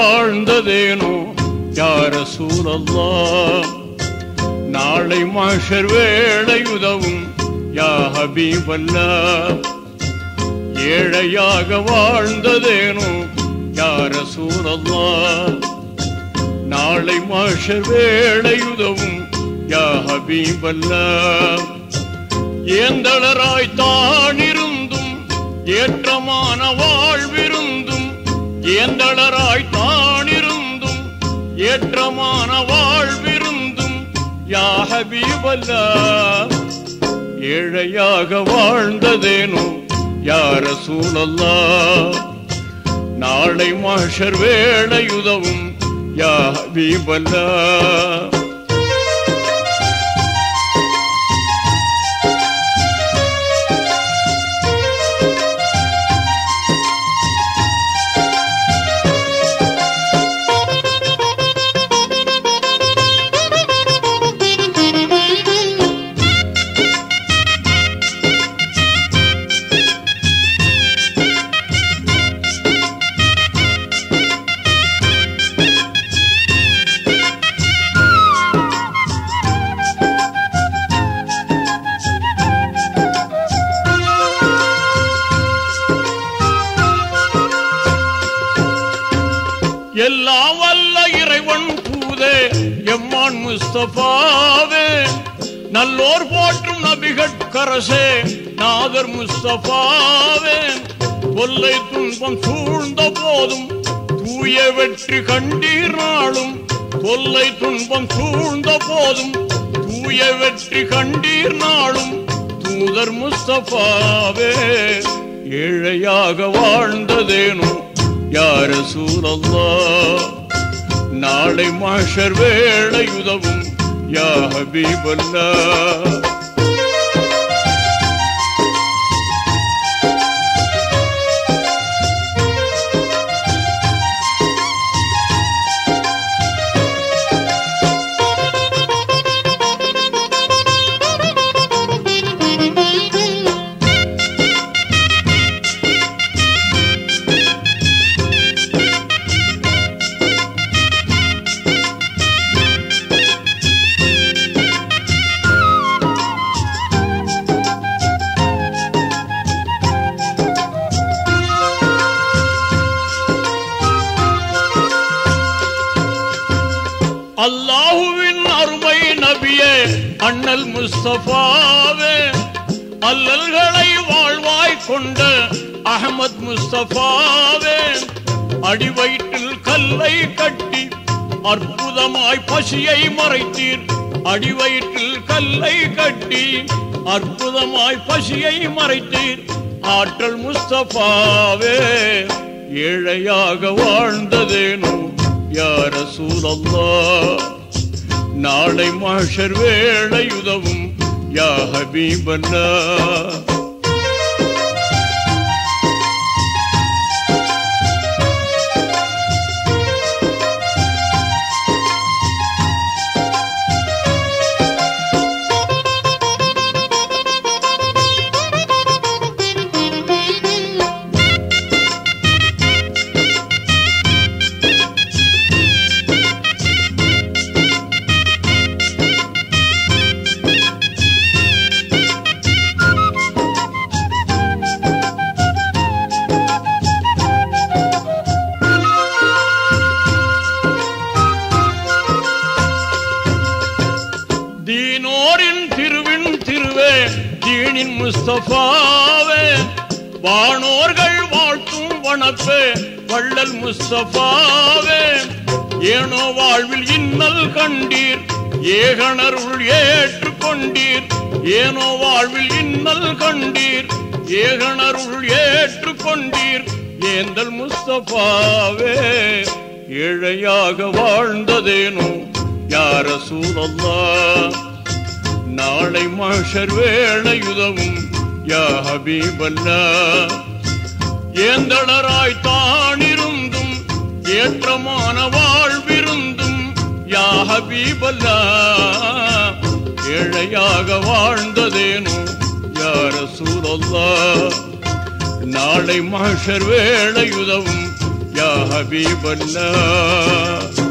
வாழ்ந்ததேனோ யார சூழல்லா நாளை மாஷர் வேளை உதவும் யா ஹபீபல்லா ஏழையாக வாழ்ந்ததேனோ யார சூழல்லா நாளை மாஷர் வேளை உதவும் யா ஹபீபல்லா ஏந்தளராய் தான் இருந்தும் ஏற்றமான வாழ்விருந்தும் ஏந்தளராய் தான் இருந்தும் ஏற்றமான வாழ்விருந்தும் யா ஹபீபல்லா ஏழையாக வாழ்ந்ததேனோ யார சூழல்லா நாளை மாஷர் வேளை உதவும் யா ஹபீபல்லா எல்லாம் வல்ல இறைவன் தூதே எம்மான் முஸ்தபாவே நல்லோர் போற்றும் நபிகட்கரசே நாதர் முஸ்தபாவே கொல்லை துன்பம் சூழ்ந்த போதும் தூய வெற்றி கண்டீர் நாளும் தொல்லை துன்பம் சூழ்ந்த போதும் தூய வெற்றி கண்டீர் நாளும் தூதர் முஸ்தபாவே ஏழையாக வாழ்ந்ததேனோ யார சூழல்லா நாளை மாஷர் வேளை உதவும் யா ஹபீபல்லா அல்லாஹுவின் அருமை நபியே அண்ணல் முஸ்தபாவே அல்லல்களை வாழ்வாய் கொண்ட அகமத் முஸ்தபாவே அடிவயிற்றில் கல்லை கட்டி அற்புதமாய் பசியை மறைத்தீர் அடிவயிற்றில் கல்லை கட்டி அற்புதமாய் பசியை மறைத்தீர் ஆற்றல் முஸ்தபாவே ஏழையாக வாழ்ந்ததேனோ யார சூழல்லா நாளை மாஷர் வேளை உதவும் யா ஹபீபல்லா தீனோரின் திருவின் திருவே தீனின் முஸ்தபாவே வானோர்கள் வாழ்த்தும் வனப்பே வள்ளல் முஸ்தபாவே ஏனோ வாழ்வில் இன்னல் கண்டீர் ஏகணருள் ஏற்றுக்கொண்டீர் ஏனோ வாழ்வில் இன்னல் கண்டீர் ஏகணருள் ஏற்றுக்கொண்டீர் ஏந்தல் முஸ்தபாவே ஏழையாக வாழ்ந்ததேனோ யார சூழல்லா நாளை மாஷர் வேளை உதவும் யா ஹபீபல்லா ஏந்தளராய் தான் இருந்தும் ஏற்றமான வாழ்விருந்தும் யா ஹபீபல்லா ஏழையாக வாழ்ந்ததேனோ யார சூழல்லா நாளை மாஷர் வேளை உதவும் يا حبيب الله